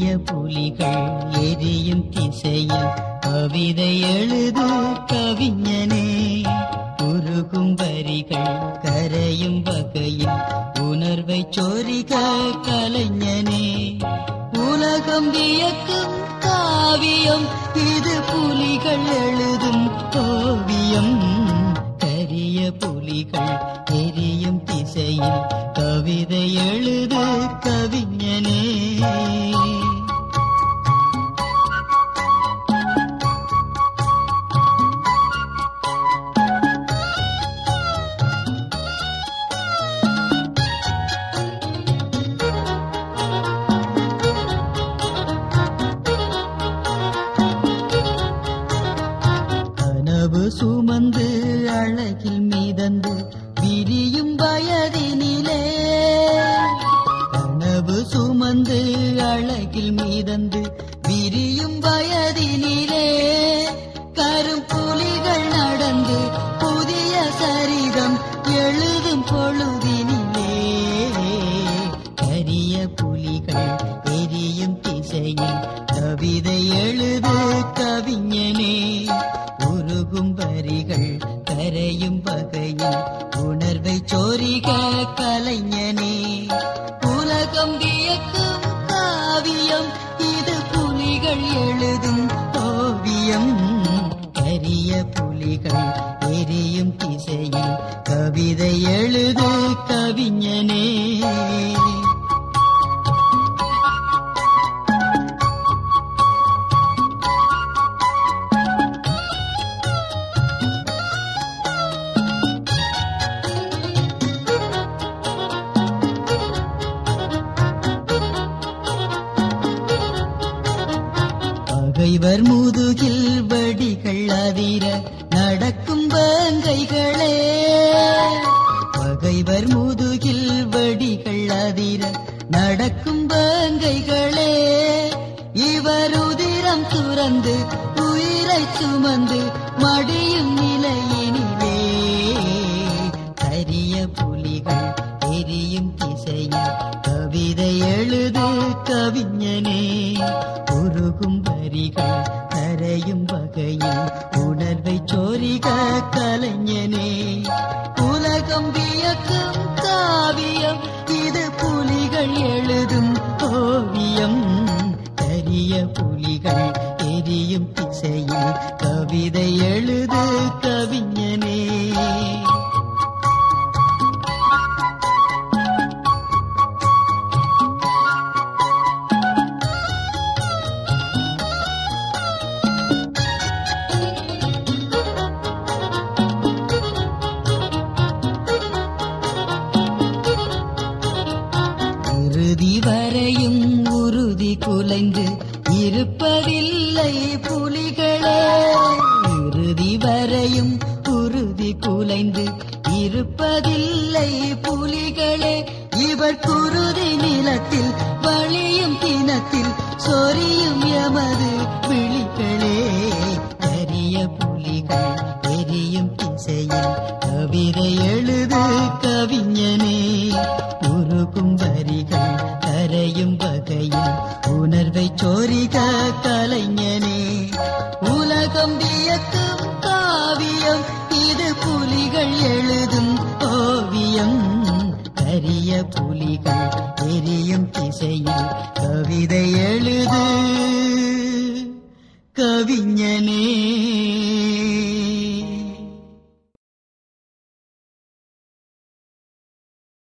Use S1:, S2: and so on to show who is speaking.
S1: புலிகள் எரியும் திசையில் கவிதை எழுது கவிஞனே உருகும் வரிகள் கரையும் வகையில் உணர்வை சொரிக கலைஞனே உலகம் வியக்கும் காவியம் இது புலிகள் எழுதும் ஓவியம் கரிய புலிகள் எரியும் திசையில் கவிதை எழுது கவிஞனே கனவு சுமந்து அழகில் மிதந்து விரியும் வயதினிலே கனவு சுமந்து அழகில் மிதந்து விரியும் வயதினிலே கரும்புலிகள் நடந்து புதிய சரிதம் எழுதும் பொழுதினிலே கரிய புலிகள் எரியும் திசையில் கவிதை எழுது கவிஞனே உருகும் வரிகள் கரையும் வகையில் உணர்வை சோரிக கலைஞனே உலகம் வியக்கும் காவியம் இது புலிகள் எழுதும் ஓவியம் கரிய புலிகள் எரியும் திசையில் கவிதை எழுது கவிஞனே பகைவர் முதுகில் வடிகள் அதிர நடக்கும் வேங்கைகளே பகைவர் முதுகில் வடிகள் அதிர நடக்கும் வேங்கைகளே இவர் உதிரம் துறந்து உயிரை சுமந்து மடியும் நிலையினிலே கரிய புலிகள் எரியும் திசையில் கவிதை எழுது கவிஞனே உருகும் வரிகள் கரையும் வகையில் உணர்வை சோரிக கலைஞனே உலகம் வியக்கும் காவியம் இது புலிகள் எழுதும் ஓவியம் கரிய புலிகள் எரியும் திசையில் கவிதை எழுது கவிஞனே இறுதி வரையும் உறுதி குலைந்து இருப்பதில்லை புலிகளே இறுதி வரையும் உறுதி குலைந்து இருப்பதில்லை புலிகளே இவர் குருதி நிலத்தில் வழியும் தினத்தில் சொரியும் எமது விழிகளே கரிய புலிகள் எரியும் திசையில் கவிதை எழுது கவிஞனே உருகும் வரிகள் கரையும் வகையில் உணர்வை சோரிக கலைஞனே உலகம் வியக்கும் காவியம் இது புலிகள் எழுதும் ஓவியம் கரிய புலிகள் எரியும் திசையில் கவிதை எழுது கவிஞனே